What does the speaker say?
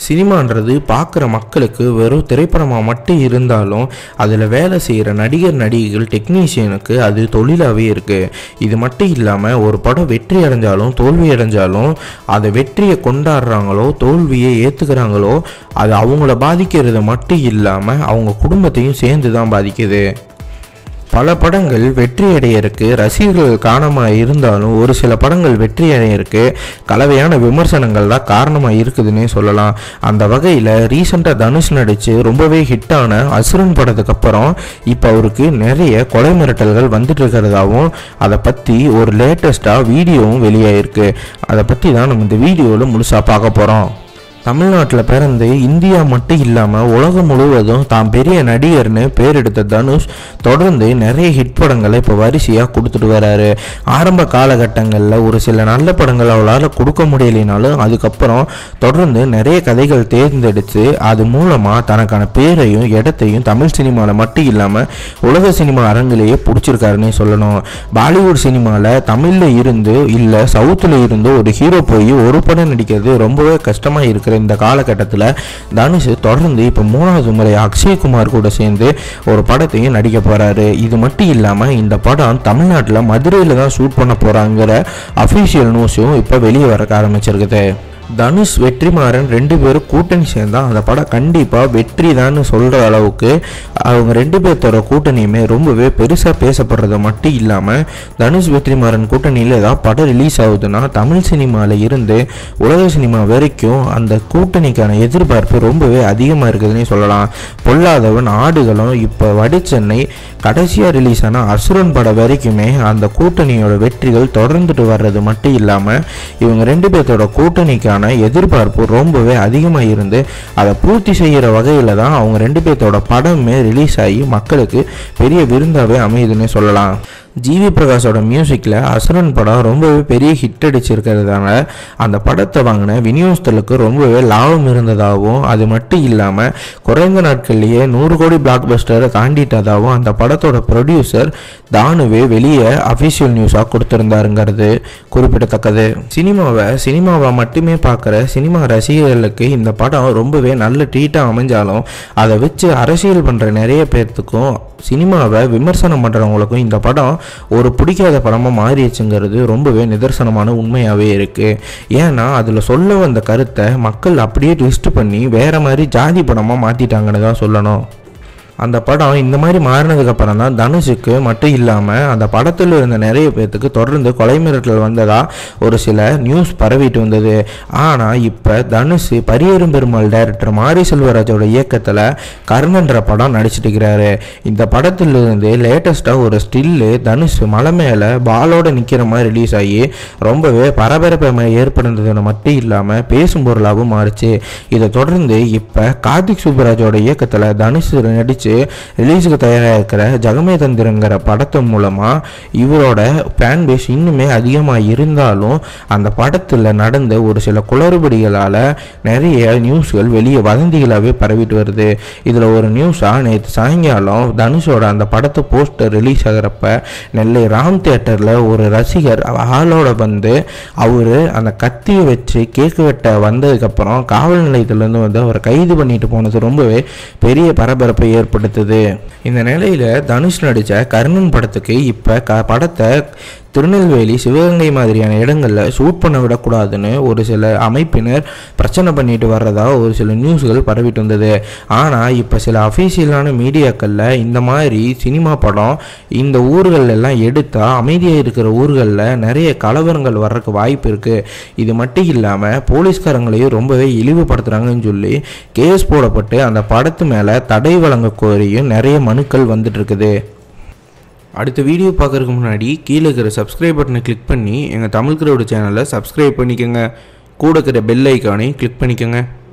சினிமான்றது பார்க்குற மக்களுக்கு வெறும் திரைப்படமாக மட்டும் இருந்தாலும் அதில் வேலை செய்கிற நடிகர் நடிகைகள் டெக்னீஷியனுக்கு அது தொழிலாகவே இருக்குது இது மட்டும் இல்லாமல் ஒரு படம் வெற்றி அடைஞ்சாலும் தோல்வி அடைஞ்சாலும் அதை வெற்றியை கொண்டாடுறாங்களோ தோல்வியை ஏற்றுக்கிறாங்களோ அது அவங்கள பாதிக்கிறது மட்டும் இல்லாமல் அவங்க குடும்பத்தையும் சேர்ந்து தான் பாதிக்குது பல படங்கள் வெற்றி அடையறக்கு ரசிகர்கள் காரணமாக இருந்தாலும் ஒரு சில படங்கள் வெற்றி அடையறக்கு கலவையான விமர்சனங்கள் தான் காரணமாக இருக்குதுன்னே சொல்லலாம் அந்த வகையில் ரீசெண்டாக தனுஷ் நடித்து ரொம்பவே ஹிட்டான அசுரன் படத்துக்கு அப்புறம் இப்போ அவருக்கு நிறைய கொலை மிரட்டல்கள் வந்துட்டு இருக்கிறதாவும் அதை பற்றி ஒரு லேட்டஸ்ட்டாக வீடியோவும் வெளியாயிருக்கு அதை பற்றி தான் நம்ம இந்த வீடியோவில் முழுசாக பார்க்க போகிறோம் தமிழ்நாட்டில் பிறந்து இந்தியா மட்டும் இல்லாமல் உலகம் முழுவதும் தான் பெரிய நடிகர்னு பேர் எடுத்த தனுஷ் தொடர்ந்து நிறைய ஹிட் படங்களை இப்போ வரிசையாக கொடுத்துட்டு வராரு ஆரம்ப காலகட்டங்களில் ஒரு சில நல்ல படங்கள் அவளால் கொடுக்க முடியலைனாலும் அதுக்கப்புறம் தொடர்ந்து நிறைய கதைகள் தேர்ந்தெடுத்து அது மூலமாக தனக்கான பேரையும் இடத்தையும் தமிழ் சினிமாவில் மட்டும் இல்லாமல் உலக சினிமா அரங்கிலேயே பிடிச்சிருக்காருன்னே சொல்லணும் பாலிவுட் சினிமாவில் தமிழில் இருந்து இல்லை சவுத்தில் இருந்து ஒரு ஹீரோ போய் ஒரு படம் நடிக்கிறது ரொம்பவே கஷ்டமாக இருக்கிற இந்த காலகட்டத்தில் தனுஷ் தொடர்ந்து இப்போ மூணாவது முறை அக்ஷய்குமார் கூட சேர்ந்து ஒரு படத்தையும் நடிக்க போகிறாரு இது மட்டும் இல்லாமல் இந்த படம் தமிழ்நாட்டில் மதுரையில் தான் ஷூட் பண்ண போகிறாங்கிற அஃபிஷியல் நியூஸும் இப்போ வெளியே வர ஆரம்பிச்சிருக்குது தனுஷ் வெற்றிமாறன் ரெண்டு பேரும் கூட்டணி சேர்ந்தா அந்த படம் கண்டிப்பாக வெற்றி தான் சொல்கிற அளவுக்கு அவங்க ரெண்டு பேர்த்தோட கூட்டணியுமே ரொம்பவே பெருசாக பேசப்படுறது மட்டும் இல்லாமல் தனுஷ் வெற்றிமாறன் கூட்டணியில் ஏதாவது படம் ரிலீஸ் ஆகுதுன்னா தமிழ் சினிமாவில் இருந்து உலக சினிமா வரைக்கும் அந்த கூட்டணிக்கான எதிர்பார்ப்பு ரொம்பவே அதிகமாக இருக்குதுன்னே சொல்லலாம் பொல்லாதவன் ஆடுகளும் இப்போ வடசென்னை கடைசியாக ரிலீஸ் ஆன அசுரன் படம் வரைக்குமே அந்த கூட்டணியோட வெற்றிகள் தொடர்ந்துட்டு வர்றது மட்டும் இல்லாமல் இவங்க ரெண்டு பேர்த்தோட கூட்டணிக்கான எதிர்பார்ப்பு ரொம்பவே அதிகமாக இருந்து அதை பூர்த்தி செய்கிற வகையில் தான் அவங்க ரெண்டு பேர்த்தோட படமே ரிலீஸ் ஆகி மக்களுக்கு பெரிய விருந்தாவே அமையுதுன்னு சொல்லலாம் ஜிவி பிரகாஷோட மியூசிக்கில் அசுரன் படம் ரொம்பவே பெரிய ஹிட் அடிச்சிருக்கிறதுனால அந்த படத்தை வாங்கின விநியோகஸ்தலுக்கு ரொம்பவே லாபம் இருந்ததாகவும் அது மட்டும் இல்லாமல் குறைந்த நாட்கள்லேயே நூறு கோடி பிளாக் பஸ்டரை தாண்டிட்டதாகவும் அந்த படத்தோட ப்ரொடியூசர் தானுவே வெளியே அஃபிஷியல் நியூஸாக கொடுத்துருந்தாருங்கிறது குறிப்பிடத்தக்கது சினிமாவை சினிமாவை மட்டுமே பார்க்குற சினிமா ரசிகர்களுக்கு இந்த படம் ரொம்பவே நல்ல ட்ரீட்டாக அமைஞ்சாலும் அதை வச்சு அரசியல் பண்ணுற நிறைய பேர்த்துக்கும் சினிமாவை விமர்சனம் பண்ணுறவங்களுக்கும் இந்த படம் ஒரு பிடிக்காத படமாக மாறிடுச்சுங்கிறது ரொம்பவே நிதர்சனமான உண்மையாகவே இருக்குது ஏன்னா அதில் சொல்ல வந்த கருத்தை மக்கள் அப்படியே ட்விஸ்ட் பண்ணி வேறு மாதிரி ஜாதி படமாக மாற்றிட்டாங்கன்னு தான் சொல்லணும் அந்த படம் இந்த மாதிரி மாறினதுக்கு அப்புறம் தான் தனுஷுக்கு மட்டும் இல்லாமல் அந்த படத்தில் இருந்த நிறைய பேர்த்துக்கு தொடர்ந்து கொலை மிரட்டல் வந்ததா ஒரு சில நியூஸ் பரவிட்டு வந்தது ஆனால் இப்போ தனுஷ் பரியரும் பெருமாள் டைரக்டர் மாரி செல்வராஜோட இயக்கத்தில் கர்ணன்ற படம் நடிச்சிட்டு இருக்கிறாரு இந்த படத்திலிருந்து லேட்டஸ்ட்டாக ஒரு ஸ்டில்லு தனுஷ் மலை மேலே பாலோட நிற்கிற மாதிரி ரிலீஸ் ஆகி ரொம்பவே பரபரப்பை ஏற்படுறதுன்னு மட்டும் இல்லாமல் பேசும் பொருளாகவும் மாறுச்சு இதை தொடர்ந்து இப்போ கார்த்திக் சுப்பராஜோட இயக்கத்தில் தனுஷ் நடித்து ரிலீஸுக்கு தயாராக இருக்கிற ஜகமே தந்திரங்கிற படத்து மூலமாக இவரோட ஃபேன் பேஸ் இன்னுமே அதிகமாக இருந்தாலும் அந்த படத்தில் நடந்த ஒரு சில குளறுபடிகளால் நிறைய நியூஸ்கள் வெளியே வதந்திகளாகவே பரவிட்டு வருது இதில் ஒரு நியூஸாக நேற்று சாயங்காலம் தனுஷோட அந்த படத்து போஸ்டர் ரிலீஸ் ஆகிறப்ப நெல்லை ராம் தியேட்டரில் ஒரு ரசிகர் ஆளோட வந்து அவர் அந்த கத்தியை வச்சு கேக்கு வெட்ட வந்ததுக்கப்புறம் காவல் நிலையத்திலேருந்து வந்து அவரை கைது பண்ணிட்டு போனது ரொம்பவே பெரிய பரபரப்பை ஏற்படுத்துது இந்த நிலையில் தனுஷ் நடித்த கர்ணன் படத்துக்கு இப்போ க படத்தை திருநெல்வேலி சிவகங்கை மாதிரியான இடங்களில் ஷூட் பண்ண விடக்கூடாதுன்னு ஒரு சில அமைப்பினர் பிரச்சனை பண்ணிட்டு வர்றதா ஒரு சில நியூஸ்கள் பரவிட்டு வந்தது ஆனால் இப்போ சில அஃபீஷியலான மீடியாக்களில் இந்த மாதிரி சினிமா படம் இந்த ஊர்கள் எல்லாம் எடுத்தால் அமைதியாக இருக்கிற ஊர்களில் நிறைய கலவரங்கள் வர்றதுக்கு வாய்ப்பு இருக்குது இது மட்டும் இல்லாமல் போலீஸ்காரங்களையும் ரொம்பவே இழிவுபடுத்துகிறாங்கன்னு சொல்லி கேஸ் போடப்பட்டு அந்த படத்து மேலே தடை வழங்க கோரியும் நிறைய மனுக்கள் வந்துட்டு இருக்குது அடுத்த வீடியோ பார்க்கறதுக்கு முன்னாடி கீழே இருக்கிற சப்ஸ்கிரைப் பட்டனை கிளிக் பண்ணி எங்கள் தமிழ் கிரௌடு சேனலை சப்ஸ்கிரைப் பண்ணிக்கோங்க கூட இருக்கிற பெல் ஐக்கானையும் கிளிக் பண்ணிக்கோங்க